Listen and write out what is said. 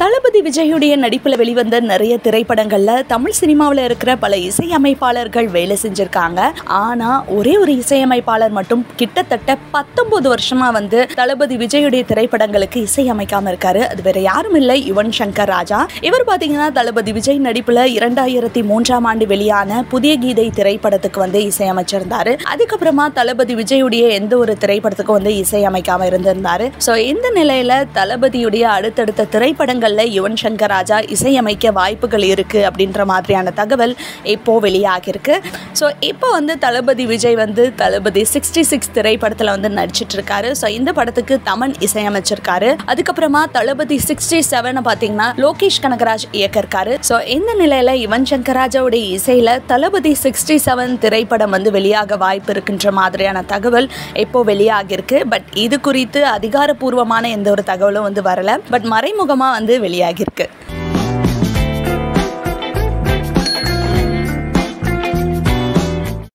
தளபதி விஜயுடைய நடிப்பில் வெளிவந்த நிறைய திரைப்படங்கள்ல தமிழ் சினிமாவில் இருக்கிற பல இசையமைப்பாளர்கள் வேலை செஞ்சிருக்காங்க ஆனா ஒரே ஒரு இசையமைப்பாளர் மட்டும் கிட்டத்தட்ட பத்தொன்பது வருஷமா வந்து தளபதி விஜயுடைய திரைப்படங்களுக்கு இசையமைக்காம இருக்காரு அது வேற யாரும் இல்லை யுவன் சங்கர் ராஜா இவர் பாத்தீங்கன்னா தளபதி விஜய் நடிப்புல இரண்டாயிரத்தி மூன்றாம் ஆண்டு வெளியான புதிய கீதை திரைப்படத்துக்கு வந்து இசையமைச்சிருந்தாரு அதுக்கப்புறமா தளபதி விஜயுடைய எந்த ஒரு திரைப்படத்துக்கும் வந்து இசையமைக்காம இருந்திருந்தாரு ஸோ இந்த நிலையில தளபதியுடைய அடுத்தடுத்த திரைப்படங்கள்ல யுவன் சங்கர் ராஜா இசையமைக்க வாய்ப்புகள் இருக்கு அப்படின்ற மாதிரியான தகவல் இப்போ வெளியாகிருக்கு ஸோ இப்போ வந்து தளபதி விஜய் வந்து தளபதி சிக்ஸ்டி சிக்ஸ் திரைப்படத்தில் வந்து நடிச்சிட்டு இருக்காரு ஸோ இந்த படத்துக்கு தமன் இசையமைச்சிருக்காரு அதுக்கப்புறமா தளபதி சிக்ஸ்டி செவனை பார்த்தீங்கன்னா லோகேஷ் கனகராஜ் இயக்கிருக்காரு ஸோ இந்த நிலையில யுவன் சங்கர் ராஜாவுடைய இசையில தளபதி சிக்ஸ்டி செவன் திரைப்படம் வந்து வெளியாக வாய்ப்பு இருக்கின்ற மாதிரியான தகவல் இப்போ வெளியாகிருக்கு பட் இது குறித்து அதிகாரப்பூர்வமான எந்த ஒரு தகவலும் வந்து வரல பட் மறைமுகமாக வந்து வெளியாகிருக்கு